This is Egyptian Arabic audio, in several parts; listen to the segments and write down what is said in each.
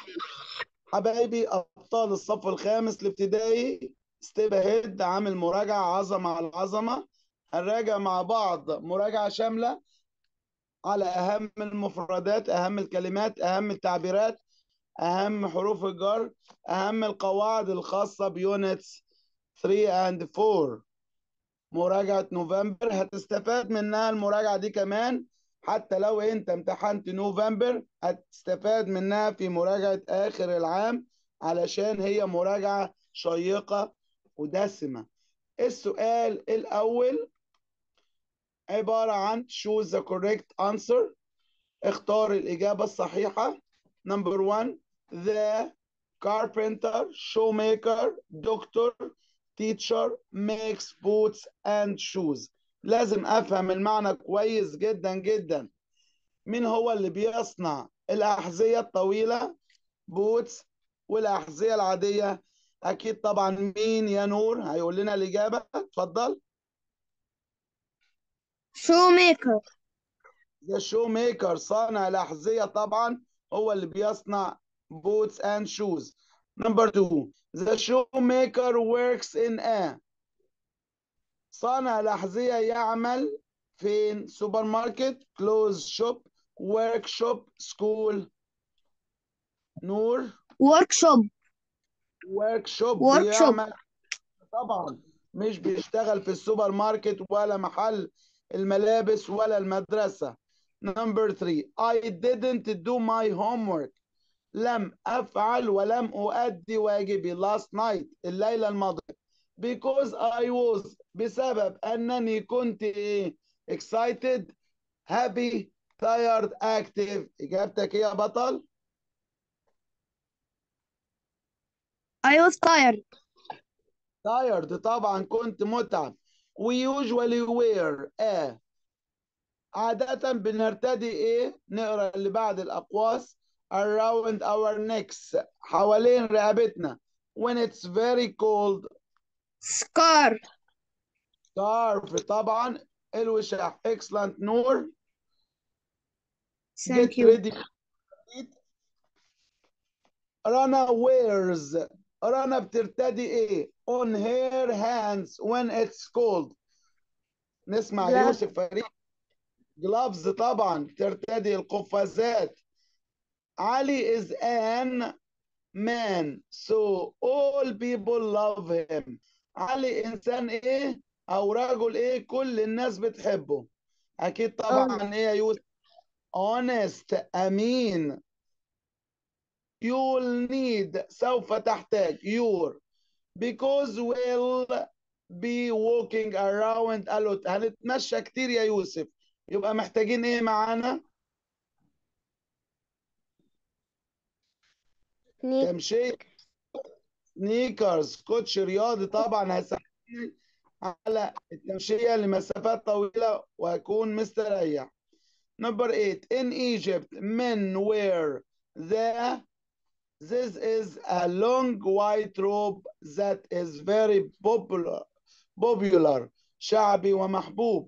حبايبي ابطال الصف الخامس الابتدائي ستيب هيد عامل مراجعه عظمه على العظمه هنراجع مع بعض مراجعه شامله على اهم المفردات اهم الكلمات اهم التعبيرات اهم حروف الجر اهم القواعد الخاصه بيونتس 3 and 4 مراجعه نوفمبر هتستفاد منها المراجعه دي كمان حتى لو انت امتحنت نوفمبر هتستفاد منها في مراجعة اخر العام علشان هي مراجعة شيقة ودسمة السؤال الاول عبارة عن choose the correct answer اختار الاجابة الصحيحة number one the carpenter shoemaker doctor teacher makes boots and shoes لازم افهم المعنى كويس جدا جدا مين هو اللي بيصنع الاحذيه الطويله بوتس والاحذيه العاديه اكيد طبعا مين يا نور هيقول لنا الاجابه اتفضل شو ميكر ذا شو ميكر صانع الاحذيه طبعا هو اللي بيصنع بوتس اند شوز نمبر 2 ذا شو ميكر works in a صانع الأحذية يعمل فين سوبر ماركت كلوز شوب ورك شوب سكول نور ورك شوب ورك شوب Workshop. بيعمل طبعا مش بيشتغل في السوبر ماركت ولا محل الملابس ولا المدرسة نمبر 3 I didn't do my homework لم أفعل ولم أؤدي واجبي last night الليلة الماضية because I was بسبب أنني كنت إيه excited happy tired active إجابتك إيه يا بطل؟ I was tired tired طبعا كنت متعب we usually wear a عادة بنرتدي ايه نقرا اللي بعد الأقواس around our necks حوالين رقبتنا when it's very cold scar scarf طبعا الوشاح excellent نور thank get you ready رنا wears رنا بترتدي ايه on her hands when it's cold نسمع Gloves. يوسف فريد gloves طبعا ترتدي القفازات علي is an man so all people love him علي انسان ايه او رجل ايه كل الناس بتحبه اكيد طبعا ايه يا يوسف honest امين you'll need سوف تحتاج your because we'll be walking around a lot هنتمشى كتير يا يوسف يبقى محتاجين ايه معانا sneak تمشية سنيكرز كوتش رياضي طبعا هيساعدني على التمشية لمسافات طويلة وأكون مستريح. Number eight, in Egypt, men wear the This is a long white robe that is very popular popular شعبي ومحبوب.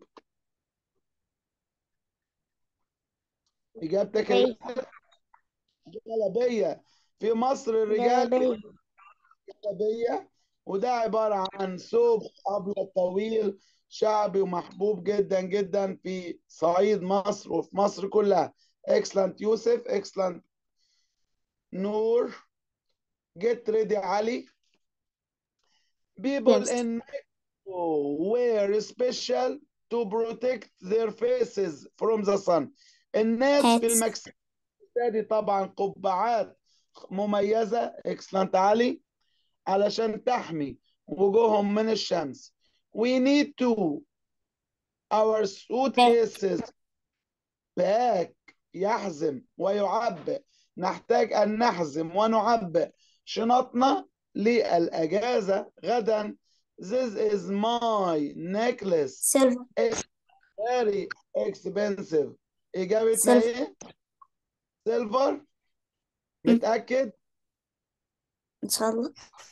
إجابتك أي. جلبية في مصر الرجال جلابية. جلابية وده عبارة عن ثوب أبيض طويل شعبي ومحبوب جدا جدا في صعيد مصر وفي مصر كلها excellent يوسف excellent نور get ready علي people Yes. in Mexico wear special to protect their faces from the sun الناس في Hats. المكسيك ترتدي طبعا قبعات مميزة excellent علي علشان تحمي وجوههم من الشمس we need to our suitcases back يحزم ويعبئ نحتاج أن نحزم ونعبئ شنطنا للأجازة غدا this is my necklace silver very expensive إجابتنا Silver. إيه؟ سيلفر متأكد؟ إن شاء الله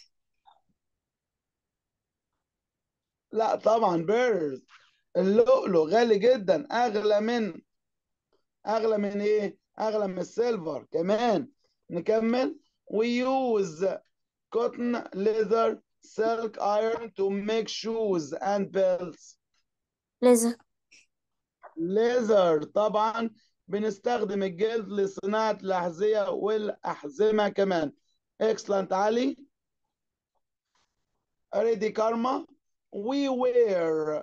لا طبعا بيرز اللؤلؤ غالي جدا اغلى من اغلى من ايه اغلى من السيلفر كمان نكمل we use cotton leather silk iron to make shoes and belts ليزر ليزر طبعا بنستخدم الجلد لصناعة الأحذية والأحزمة كمان excellent علي ready karma we were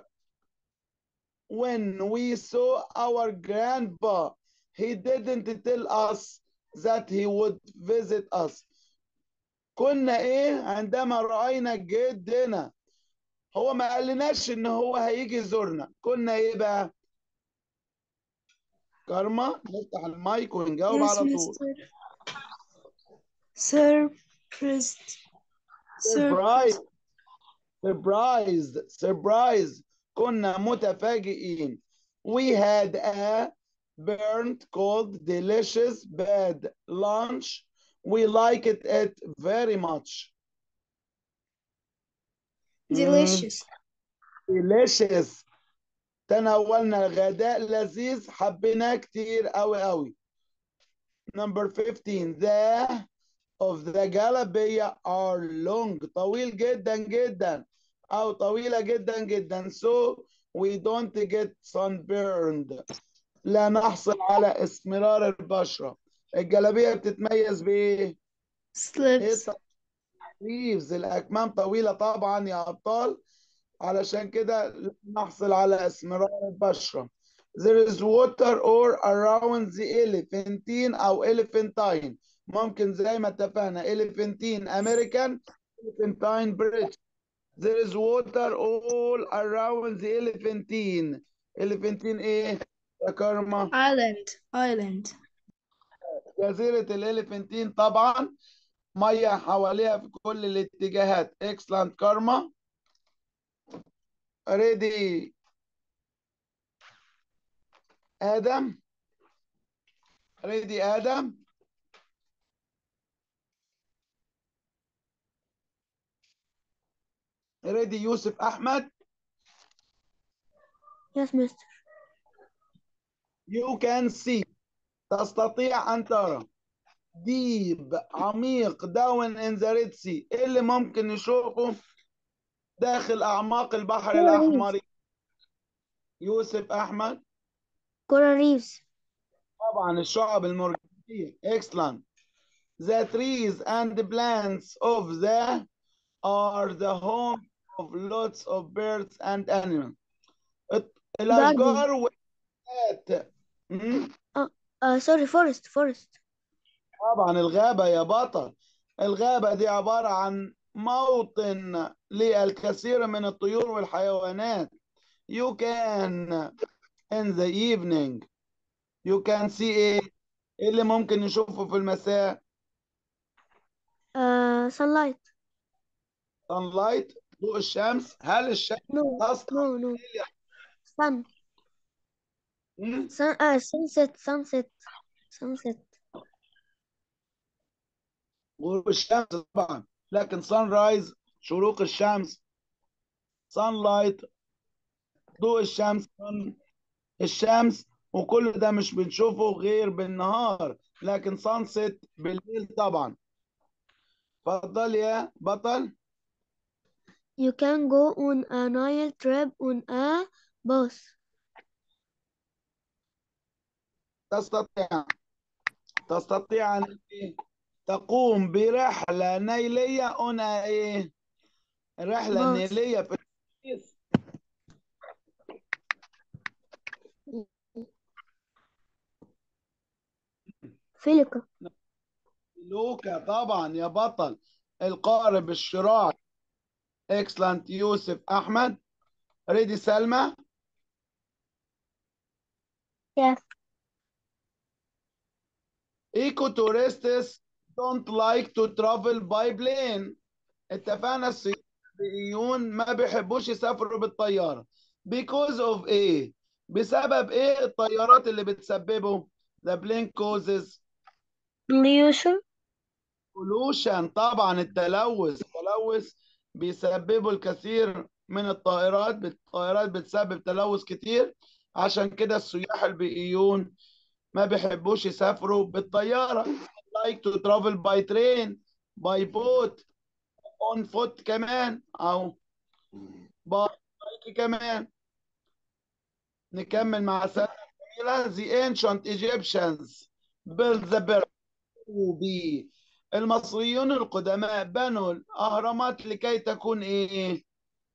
when we saw our grandpa he didn't tell us that he would visit us كنا ايه عندما رأينا جدنا هو ما قالناش ان هو هيجي يزورنا كنا ايه بقى كارما نفتح المايك ونجاوب Yes, على طول mister. Surprised. سربرايز سربرايز سربرايز كنا متفاجئين we had a burnt cold delicious bad lunch we liked it very much Delicious. delicious تناولنا غداء لذيذ حبيناه كتير قوي قوي number 15 the of the جلابية are long طويل جدا جدا أو طويلة جدا جدا so we don't get sunburned لا نحصل على اسمرار البشرة الجلابية بتتميز بإيه؟ إيه Sleeves. sleeves الأكمام طويلة طبعا يا أبطال علشان كده لا نحصل على اسمرار البشرة there is water all around the elephantine أو elephantine ممكن زي ما اتفقنا elephantine American elephantine British there is water all around the elephantine elephantine ايه يا كرمة Island. Island. جزيرة الإليفنتين طبعا مية حواليها في كل الاتجاهات excellent كارما ready آدم ready آدم ready يوسف أحمد Yes, mister. you can see تستطيع أن ترى ديب عميق داون in the Red Sea إيه اللي ممكن نشوفه داخل أعماق البحر Coral الأحمر يوسف أحمد Coral reefs. طبعا الشعب المرجانية excellent the trees and the plants of the are the home of lots of birds and animals الت- الأشجار والنباتات مم؟ Uh, sorry, forest. Forest. طبعا الغابة يا بطل الغابة دي عبارة عن موطن للكثير من الطيور والحيوانات you can in the evening you can see ايه إيه اللي ممكن نشوفه في المساء Uh, sunlight. sunlight ضوء الشمس هل الشمس No, أصلا no, no. Sun. مم؟ Sun. Uh, sunset. Sunset. Sunset. غروب الشمس طبعا لكن sunrise شروق الشمس sunlight ضوء الشمس sun الشمس وكل ده مش بنشوفه غير بالنهار لكن sunset بالليل طبعا اتفضل يا بطل You can go on a Nile trip on a bus. تستطيع تستطيع أن إيه؟ تقوم برحلة نيلية هنا إيه رحلة باص. نيلية في الرصيف فيليكا. لوكا طبعا يا بطل القارب الشراع اكسلنت يوسف احمد ريدي سلمى Yes. ايكو تورستس don't like to travel by plane اتفقنا السياحيون ما بيحبوش يسافروا بالطيارة because of ايه بسبب ايه الطيارات اللي بتسببه the plane causes Pollution. pollution طبعا التلوث التلوث بيسببوا الكثير من الطائرات الطائرات بتسبب تلوث كتير عشان كده السياح البيئيون ما بيحبوش يسافروا بالطيارة like to travel by train by boat on foot كمان أو by bike كمان نكمل مع سنة جميلة the ancient Egyptians built the pyramid المصريون القدماء بنوا الأهرامات لكي تكون إيه؟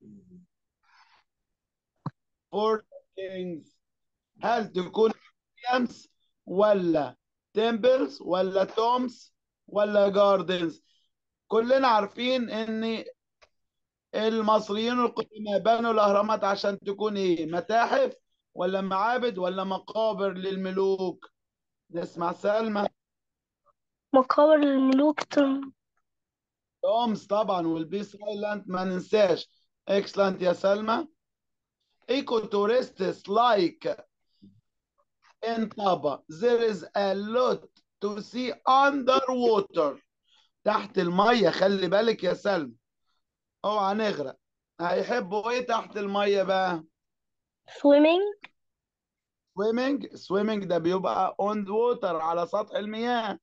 for kings هل تكون museums ولا temples ولا tombs ولا gardens كلنا عارفين ان المصريين القدماء بنوا الاهرامات عشان تكون ايه متاحف ولا معابد ولا مقابر للملوك نسمع سلمى مقابر الملوك تم tombs طبعا والبي سايلنت ما ننساش excellent يا سلمى eco tourists like in Taba there is a lot to see underwater تحت المية خلي بالك يا سلمى اوعى نغرق هيحبوا ايه تحت المية بقى swimming swimming swimming ده بيبقى on water على سطح المياه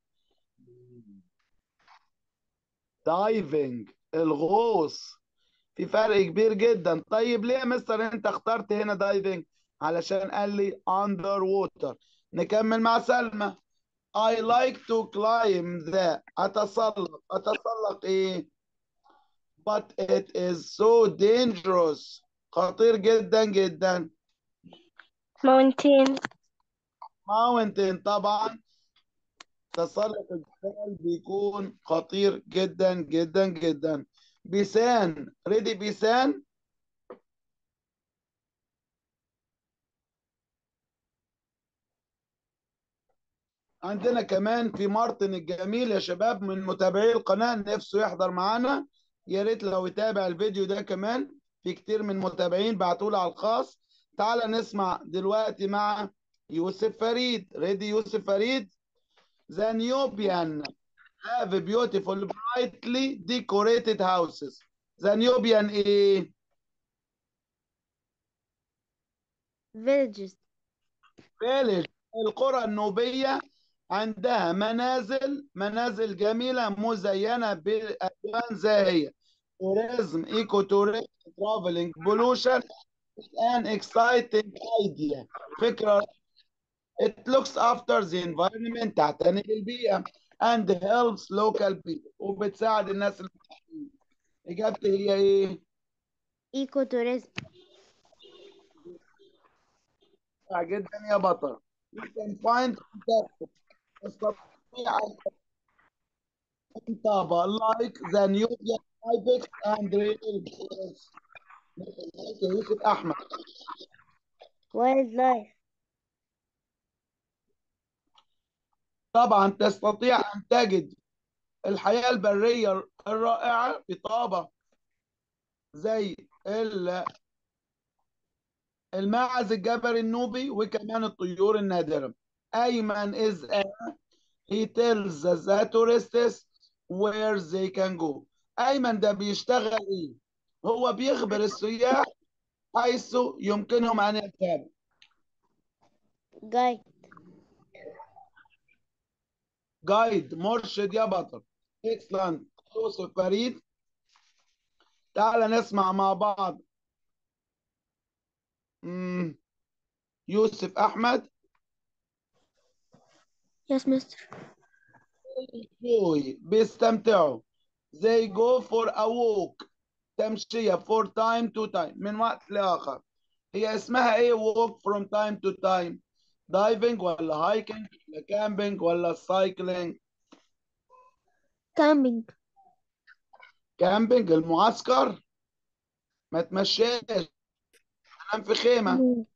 diving الغوص في فرق كبير جدا طيب ليه يا مستر انت اخترت هنا دايفنج علشان قال لي under water نكمل مع سلمى I like to climb the أتسلق أتسلق إيه but it is so dangerous خطير جدا جدا mountain mountain طبعا تسلق الجبال بيكون خطير جدا جدا جدا بيسان ريدي بيسان عندنا كمان في مارتن الجميل يا شباب من متابعي القناة نفسه يحضر معانا يا ريت لو يتابع الفيديو ده كمان في كتير من متابعين بعتوا على الخاص تعال نسمع دلوقتي مع يوسف فريد ريدي يوسف فريد The Nubian have beautiful brightly decorated houses The Nubian ايه villages village القرى النوبية عندها منازل منازل جميلة مزينة بألوان زاهية tourism ecotourism traveling pollution is an exciting idea فكرة it looks after the environment تعتني بالبيئة and helps local people وبتساعد الناس المحليين إجابتي هي إيه؟ ecotourism رائع جدا يا بطل you can find contact تستطيع أن تابع like the Nubian Ibex and real birds. يوسف أحمد wildlife طبعا تستطيع أن تجد الحياة البرية الرائعة في طابة زي ال- الماعز الجبلي النوبي وكمان الطيور النادرة أيمن is a he tells the tourists where they can go أيمن ده بيشتغل إيه؟ هو بيخبر السياح حيث يمكنهم أن يذهبوا guide جايد مرشد يا بطل اكسلنت يوسف فريد تعال نسمع مع بعض مم. يوسف أحمد yes mister enjoy بيستمتعوا they go for a walk تمشية for time to time من وقت لآخر هي اسمها ايه walk from time to time diving ولا hiking ولا camping ولا cycling camping camping المعسكر ما تمشيش تنام في خيمة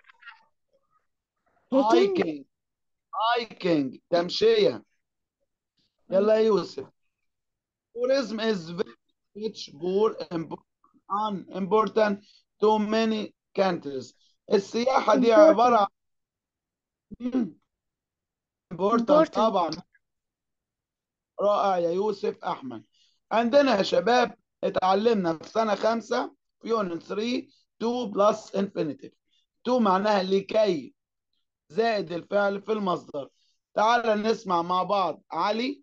hiking hiking hiking تمشية يلا يا يوسف tourism is very rich poor important important to many countries السياحة دي Important. عبارة عن important Important. طبعا رائع يا يوسف أحمد عندنا يا شباب اتعلمنا في سنة خمسة في يونت 3 2 بلس infinitive 2 معناها لكي زائد الفعل في المصدر تعال نسمع مع بعض علي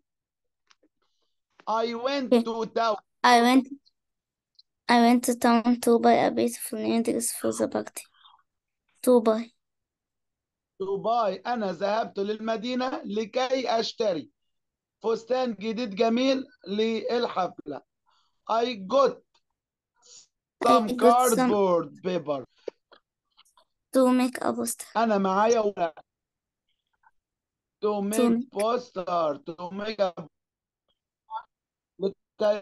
I went Okay. to town I went I went to town to buy a beautiful new dress for the party. To buy. to buy أنا ذهبت للمدينة لكي أشتري فستان جديد جميل للحفلة I got some I got some cardboard paper to make a poster. أنا معايا ورق to make make- poster to make a لكي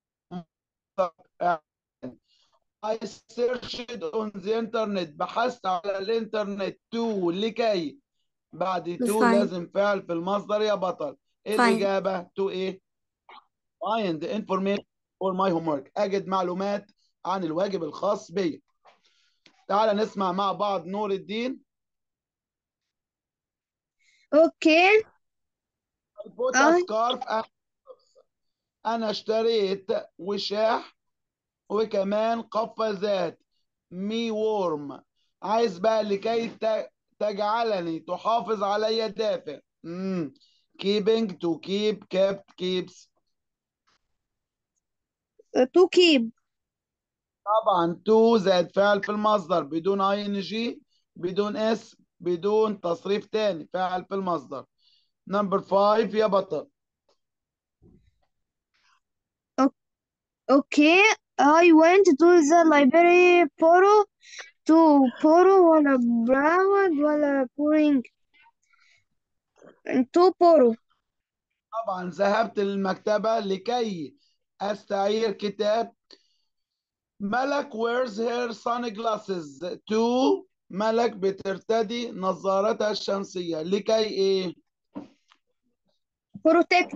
أصنع I searched on the internet بحثت على الإنترنت to لكي بعد to find. لازم فعل في المصدر يا بطل إيه Find. الإجابة to إيه find information for my homework أجد معلومات عن الواجب الخاص بي تعال نسمع مع بعض نور الدين Okay. I bought a I- scarf and أنا اشتريت وشاح وكمان قفازات مي وورم عايز بقى لكي ت- تجعلني تحافظ علي دافئ امم keeping to keep kept keeps Uh, to keep. طبعا to زائد فعل في المصدر بدون اي ان جي بدون اس بدون تصريف تاني فعل في المصدر نمبر 5 يا بطل Okay. I went to the library borrow to borrow ولا browse ولا boring to borrow طبعا ذهبت للمكتبة لكي أستعير كتاب ملك wears her sunglasses to ملك بترتدي نظارتها الشمسية لكي إيه؟ protect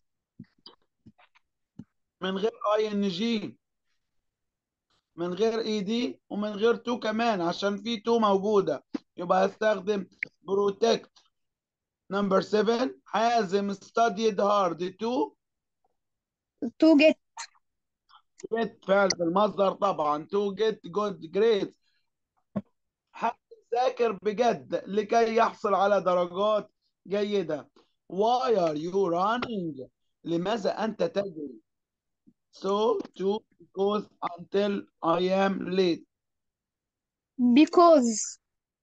من غير اي ان جي من غير اي دي ومن غير تو كمان عشان في تو موجودة يبقى هستخدم protect نمبر 7 حازم studied hard to to get get فعل في المصدر طبعا to get good grades حازم ذاكر بجد لكي يحصل على درجات جيدة why are you running لماذا أنت تجري so to because until I am late because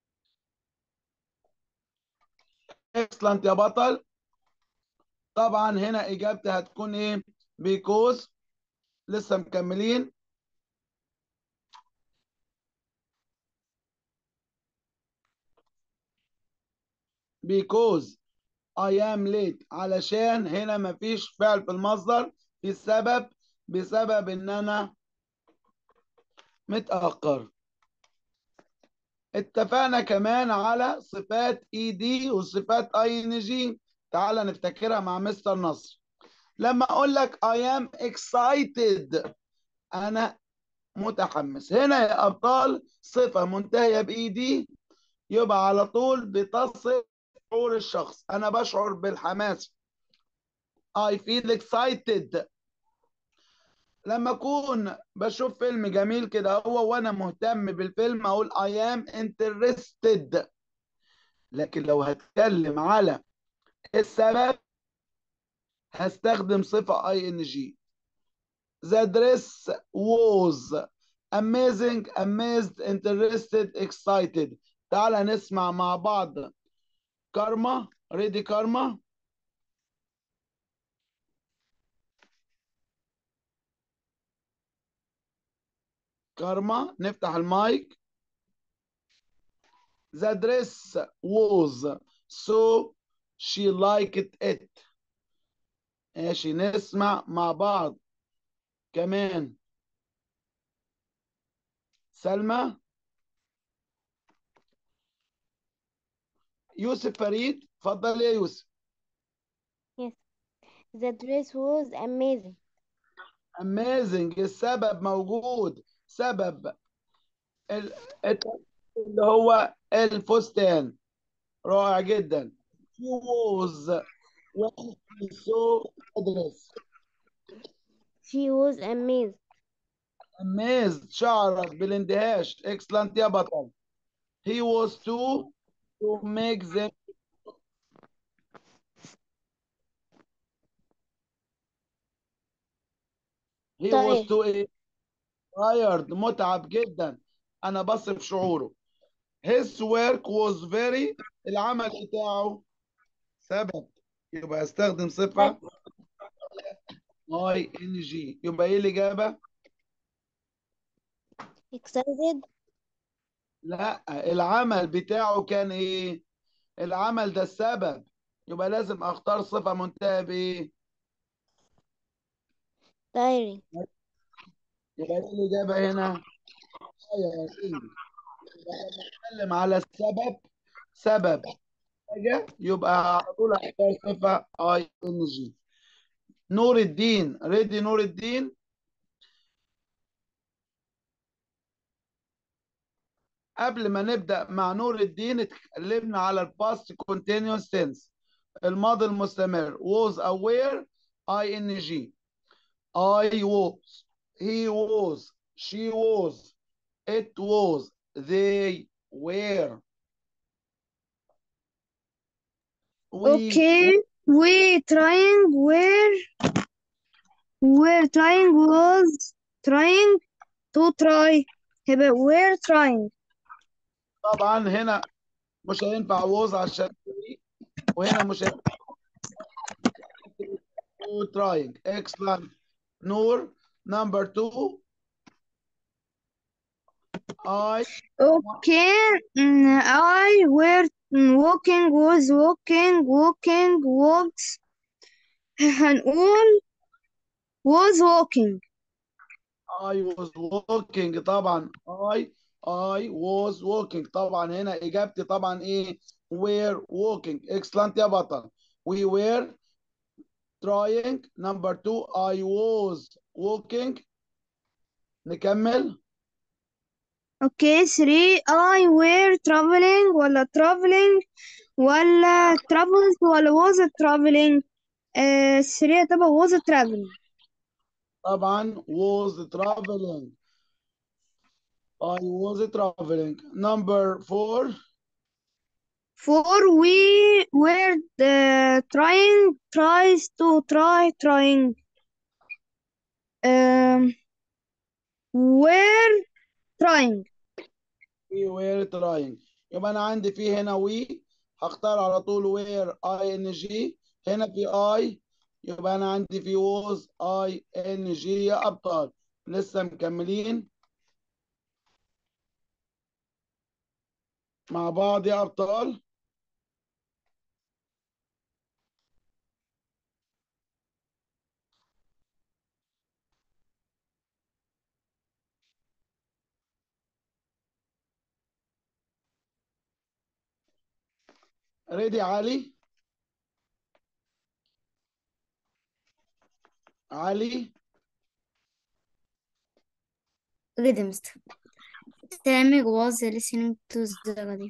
excellent يا بطل طبعا هنا اجابتي هتكون ايه because لسه مكملين because I am late علشان هنا مفيش فعل في المصدر في السبب بسبب ان انا متأخر اتفقنا كمان على صفات اي دي وصفات اي ان جي تعال نفتكرها مع مستر نصر لما اقول لك I am excited انا متحمس هنا يا ابطال صفة منتهية باي دي يبقى على طول بتصف شعور الشخص انا بشعر بالحماس I feel excited لما اكون بشوف فيلم جميل كده هو وانا مهتم بالفيلم اقول I am interested لكن لو هتكلم على السبب هستخدم صفة اي ان جي The dress was amazing, amazed, interested, excited. تعال نسمع مع بعض كارما ريدي كارما كارما نفتح المايك The dress was so she liked it ماشي نسمع مع بعض كمان سلمى يوسف فريد اتفضل يا يوسف The dress was amazing. amazing السبب موجود سبب ال- الت- اللي هو الفستان رائع جدا she was when she saw the dress She was amazed. amazed شعرت بالاندهاش excellent يا بطل he was to to make them he طيب. was too ايه tired متعب جدا انا بصف شعوره his work was very العمل بتاعه سبب يبقى استخدم صفة اي ان جي يبقى ايه الإجابة؟ excited لا العمل بتاعه كان ايه؟ العمل ده السبب يبقى لازم اختار صفة منتهى بايه؟ tiring يبقى ايه الإجابة هنا؟ tiring. يبقى لما نتكلم على السبب سبب حاجة يبقى على طول هختار صفة اي ان جي نور الدين ريدي نور الدين قبل ما نبدأ مع نور الدين اتكلمنا على الباست continuous tense الماضي المستمر was aware ing I was he was she was it was they were we Okay, we trying where we're trying was trying to try يبقى we're trying طبعا هنا مش هينفع was عشان we وهنا مش هينفع to trying excellent نور number two I Okay, mm, I were mm, walking was walking walking walks هنقول was walking I was walking طبعا I I was walking طبعا هنا إجابتي طبعا إيه were walking excellent يا بطل we were trying number two I was walking نكمل Okay, three I were traveling ولا traveling ولا travels ولا was traveling uh, three هتبقى was traveling طبعا was traveling I was traveling number four four we were uh, trying tries to try trying um, were trying we were trying يبقى أنا عندي في هنا we هختار على طول where ing هنا في I يبقى أنا عندي في was ing يا أبطال لسه مكملين مع بعض يا أبطال ريدي علي علي Read Mr. Tamir was listening to the radio.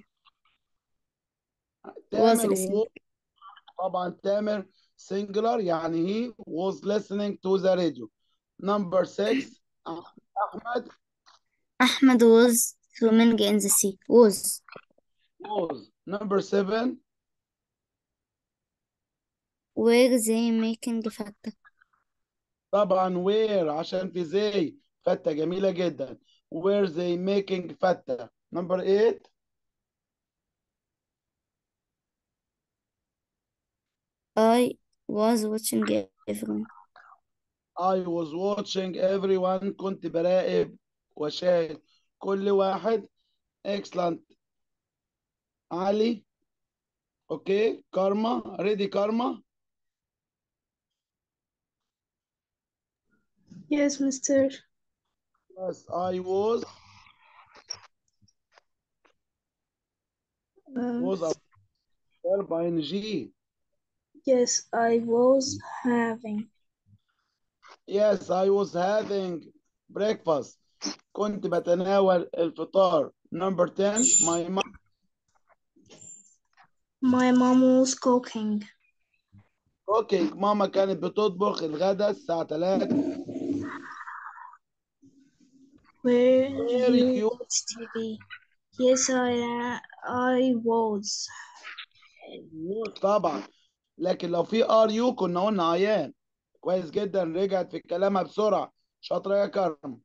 Was تامر listening. و- طبعا تامر singular يعني he was listening to the radio number six أحمد Ahmed was swimming in the sea. Was. was number seven Were they making فتة? طبعا where عشان في زي فتة جميلة جدا where they making فتة number eight I was watching everyone. I was watching everyone كنت براقب وشاهد كل واحد excellent علي اوكي كارما ريدي كارما Yes, Mr. yes I was Um, was a verb ing yes, I was having. yes I was having breakfast كنت بتناول الفطار number 10 my mom My mom was cooking. cooking ماما كانت بتطبخ الغداء الساعة 3 Were Were you you- watch TV? Yes, I I was. طبعا لكن لو في ار يو كنا قلنا عيان كويس جدا رجعت في كلامها بسرعة شاطرة يا كرم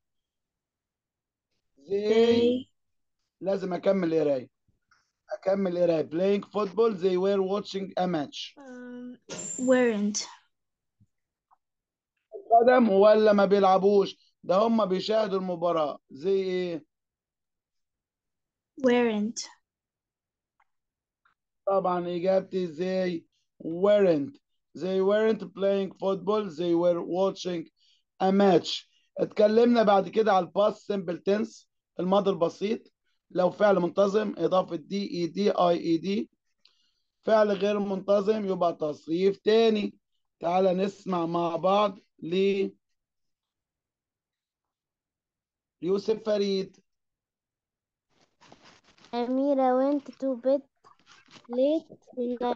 they They لازم أكمل قراية أكمل قراية playing football they were watching a match um, weren't. قدم ولا ما بيلعبوش ده هم بيشاهدوا المباراة زي إيه Weren't. طبعا إجابتي they weren't they weren't playing football they were watching a match اتكلمنا بعد كده على الباست simple tense الماضي البسيط لو فعل منتظم إضافة دي إي دي أي إي دي فعل غير منتظم يبقى تصريف تاني تعال نسمع مع بعض ل يوسف فريد Amira went to bed late tonight.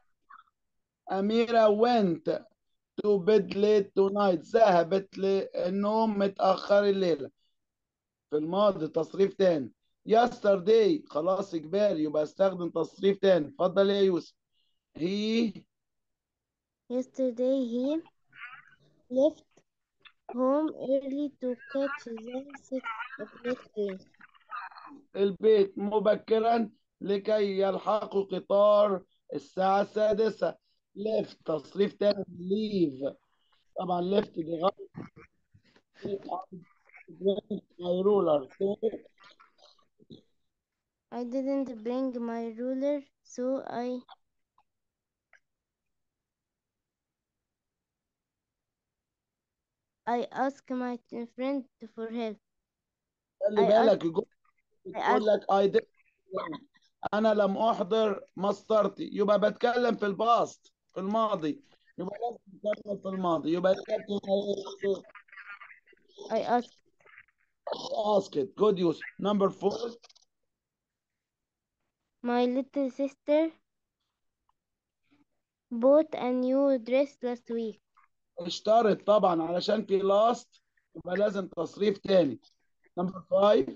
أميرة went to bed late tonight ذهبت للنوم متأخر الليلة في الماضي تصريف تاني yesterday خلاص إجباري يبقى استخدم تصريف تاني اتفضل يا يوسف he Yesterday he left home early to catch the six o'clock train. البيت مبكرا لكي يلحقوا قطار الساعة السادسة left تصريف تاني leave طبعا left دي غلط my ruler I didn't bring my ruler, so I I asked my friend for help. خلي I بالك الجملة I بتقول لك I did أنا لم أحضر مسطرتي يبقى بتكلم في الباست في الماضي يبقى لازم تتكلم في الماضي يبقى كابتن I asked ask it good use number four my little sister bought a new dress last week. اشترط طبعا علشان في last يبقى لازم تصريف تاني number five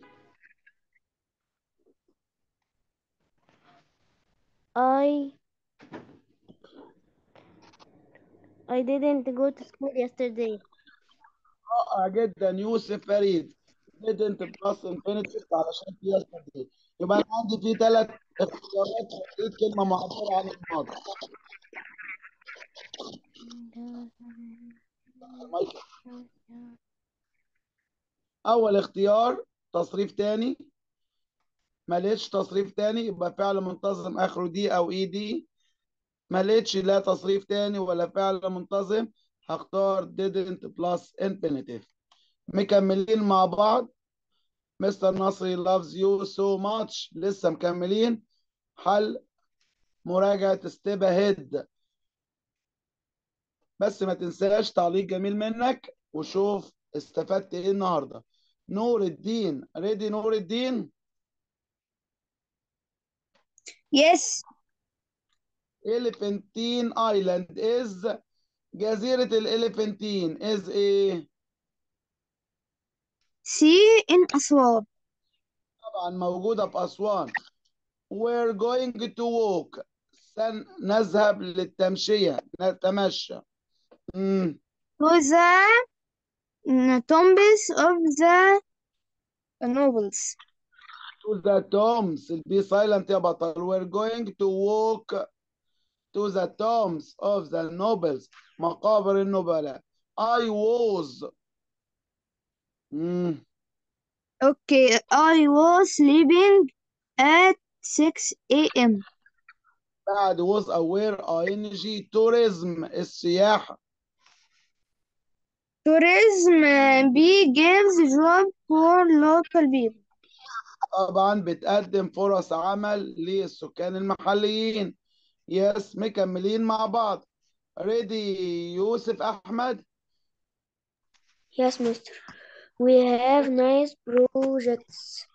I I didn't go to school yesterday. رائع جدا يوسف فريد didn't plus infinitive علشان في yesterday يبقى انا عندي في ثلاث اختيارات تحديد كلمه معبره عن الماضي مايكل. اول اختيار تصريف تاني ما لقيتش تصريف تاني يبقى فعل منتظم اخره دي او اي دي ما لقيتش لا تصريف تاني ولا فعل منتظم هختار didn't plus infinitive مكملين مع بعض مستر نصري loves you so much لسه مكملين حل مراجعة ستيب هيد بس ما تنساش تعليق جميل منك وشوف استفدت ايه النهارده نور الدين ريدي نور الدين Yes. إليفنتين ايلاند از جزيرة الإليفنتين از ايه See in أسوان. طبعا موجودة في أسوان we're going to walk سنذهب للتمشية نتمشى مم. To the mm, tombs of the nobles. to the tombs be silent يا بطل we're going to walk to the tombs of the nobles مقابر النبلاء I was مم. Okay, I was sleeping at 6 a.m. بعد was aware ing tourism السياحة Tourism uh, B gives job for local people. طبعا بتقدم فرص عمل للسكان المحليين يس مكملين مع بعض ريدي يوسف أحمد Yes, mister. We have nice projects.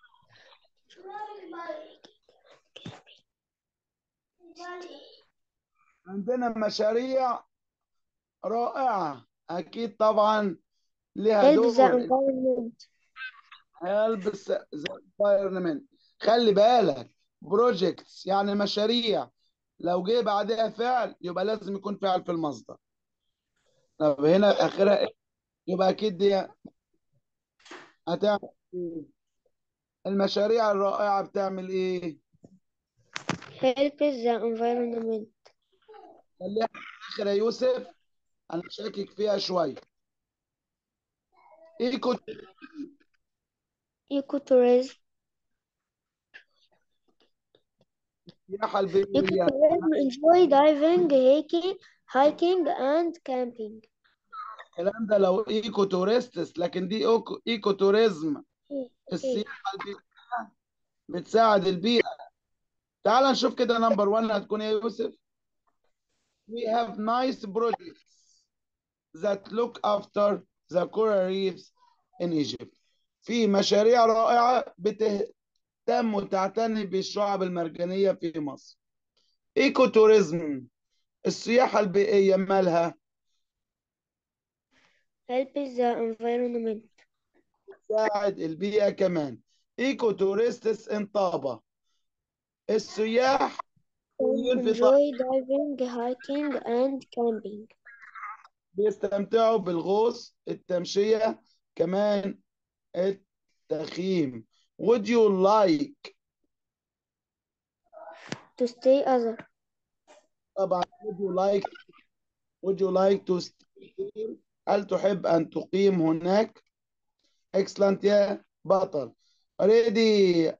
عندنا مشاريع رائعة أكيد طبعا لها Help the دور environment. هيلبس ذا environment خلي بالك بروجكتس يعني مشاريع لو جه بعدها فعل يبقى لازم يكون فعل في المصدر طب هنا اخرها إيه؟ يبقى اكيد دي هتعمل ايه المشاريع الرائعة بتعمل ايه helps the environment خليها في الاخر يا يوسف انا شاكك فيها شوية ايكو ecotourism السياحة البيئية ecotourism enjoy diving hiking hiking and camping الكلام ده لو ايكو تورستس لكن دي إيكو- ايكو توريزم السياحة البيئية بتساعد البيئة تعال نشوف كده نمبر 1 هتكون ايه يا يوسف We have nice projects that look after the coral reefs in Egypt في مشاريع رائعة بتهتم وتعتني بالشعب المرجانية في مصر ايكو توريزم السياحة البيئية مالها helps the environment تساعد البيئة كمان ايكو تورستس انطابة السياح في طابة enjoy diving hiking and camping بيستمتعوا بالغوص التمشية كمان التخييم would you like to stay other طبعا would you like would you like to stay هل تحب أن تقيم هناك excellent يا بطل ready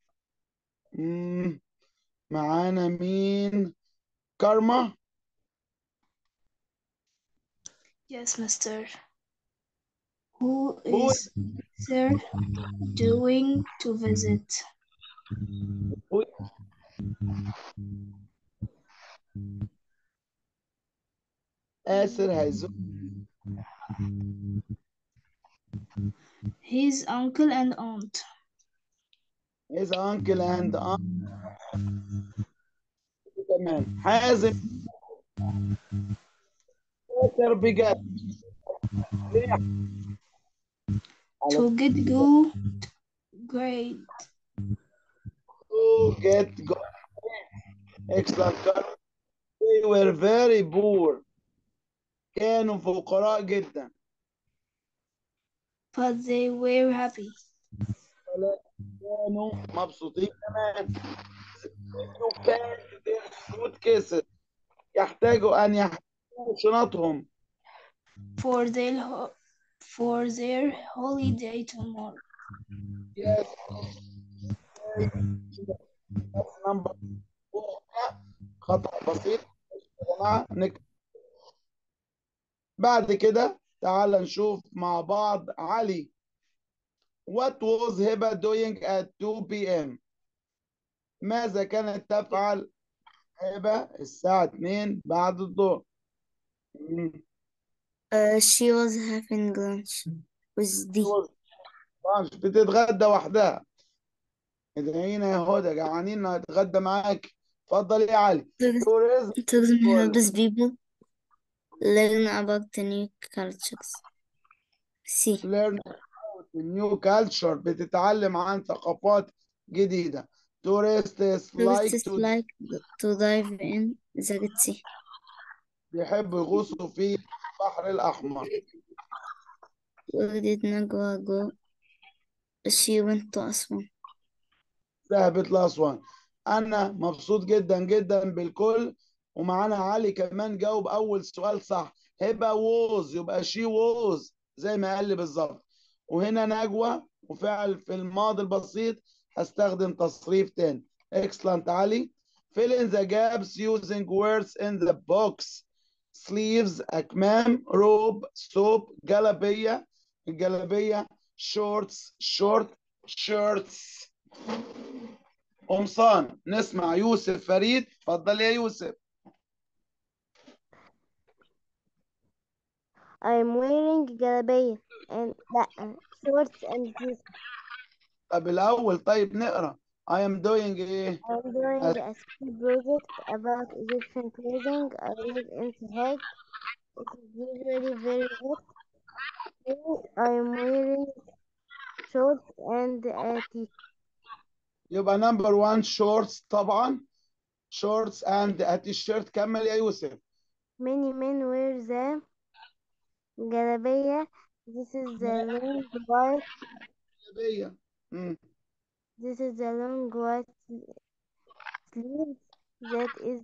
مم. معانا مين كارما Yes, mister. Who Who is there doing to visit? آسر هيزو His uncle and aunt. his uncle and aunt تمام حازم آسر بجد ليه؟ To get good grade. to get good. Excellent. Carl. They were very poor. كانوا فقراء جدا. But they were happy. كانوا مبسوطين كمان. You packed their suitcases. يحتاجوا أن يحملوا شنطهم for their ho- for their holiday tomorrow. Yes. That's number four. خطأ بسيط يا جماعة نكتب. بعد كده تعال نشوف مع بعض علي What was هبة doing at 2 p.m. ماذا كانت تفعل هبة الساعة 2 بعد الظهر مم. Uh, she was having lunch with the طبعاً بتتغدى وحدها ادعينا يا هدى جعانين نتغدى معاك اتفضل يا علي tourism tourism helps people learn about the new cultures. See, learn about new culture بتتعلم عن ثقافات جديدة tourists like tourists to like to dive in the Red Sea. بيحبوا يغوصوا في البحر الأحمر Where did Najwa go? She went to Aswan. ذهبت لأسوان أنا مبسوط جدا جدا بالكل ومعانا علي كمان جاوب أول سؤال صح هبة ووز يبقى شي ووز زي ما قال لي بالظبط وهنا نجوى وفعل في الماضي البسيط هستخدم تصريف تاني excellent علي fill in the gaps using words in the box sleeves أكمام روب soap جلبية الجلبية shorts short shirts قمصان نسمع يوسف فريد اتفضل يا يوسف I'm wearing جلابية and لا shorts and jeans طب الأول طيب نقرأ I am doing إيه I'm doing a school project about Egyptian clothing. I live in Sahag. It is usually very hot. So I'm wearing shorts and a t-shirt. يبقى نمبر 1 شورتس طبعا شورتس اند التيشيرت كمل يا يوسف Many men wear the جلابية. This is the long white أجنبية مم. This is a long white sleeve that is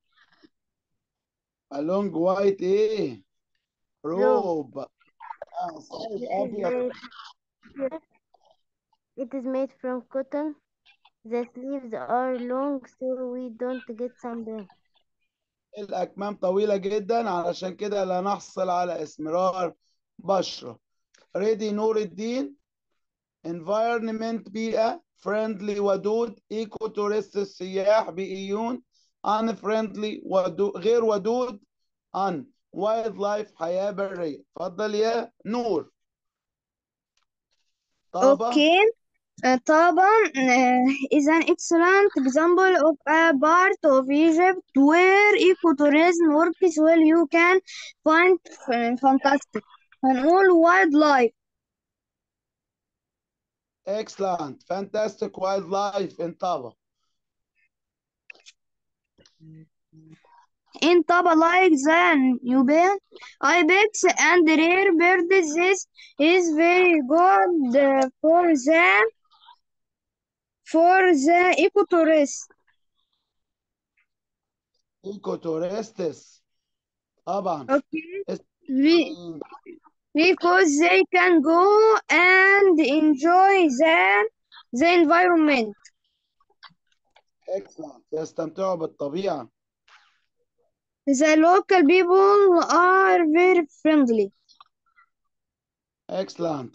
A long white إيه روب آه it صحيح is أبيض made it is made from cotton. The sleeves are long so we don't get sunburn. الأكمام طويلة جدا علشان كده لا نحصل على اسمرار بشرة ريدي نور الدين environment بيئة friendly ودود ايكو تورست السياح بيئيون unfriendly ودود غير ودود un وايلد لايف حياة برية اتفضل يا نور طابة Okay. Uh, طبعا uh, is an excellent example of a part of Egypt where ecotourism works well. You can find f- fantastic and all wildlife. excellent fantastic wildlife in طابة In Taba like the Nubian ibex and rare birds, this is very good uh, for the for the ecotourist. ايكو تورستس طبعا Okay. اس- We, because they can go and enjoy the the environment. excellent يستمتعوا بالطبيعة The local people are very friendly. excellent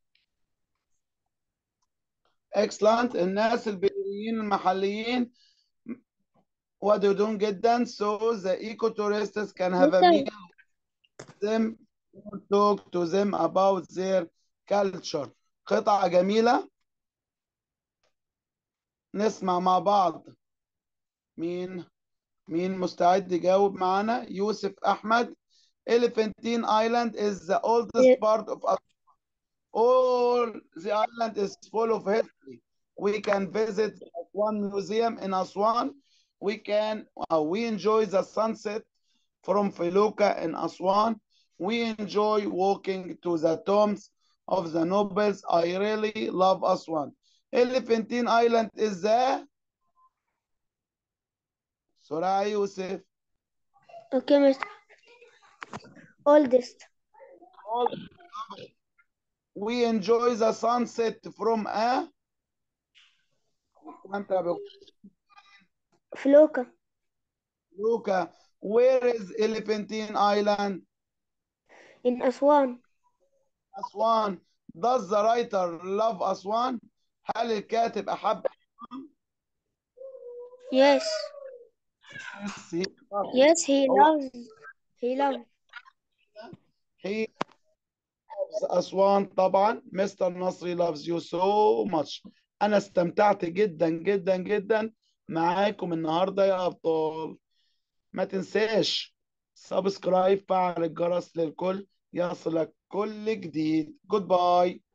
excellent الناس البدائيين المحليين ودودون جدا so the eco tourists can have a meal with them talk to them about their culture قطعة جميلة نسمع مع بعض مين مين مستعد يجاوب معانا يوسف أحمد Elephantine Island is the oldest Yeah. part of us. All the island is full of history. We can visit one museum in Aswan. We can uh, we enjoy the sunset from Feluca in Aswan. We enjoy walking to the tombs of the nobles. I really love Aswan. Elephantine Island is the Surah Yusuf. Okay, Mr. Oldest. We enjoy the sunset from a Floka. Luca. Where is Elephantine Island? In Aswan. Aswan. Does the writer love Aswan? هل الكاتب أحب Yes. Yes, he Yes, he Oh. loves. He loves. he loves أسوان طبعا مستر نصري loves you so much أنا استمتعت جدا جدا جدا معاكم النهاردة يا أبطال ما تنساش سبسكرايب فعل الجرس للكل يصلك كل جديد جود باي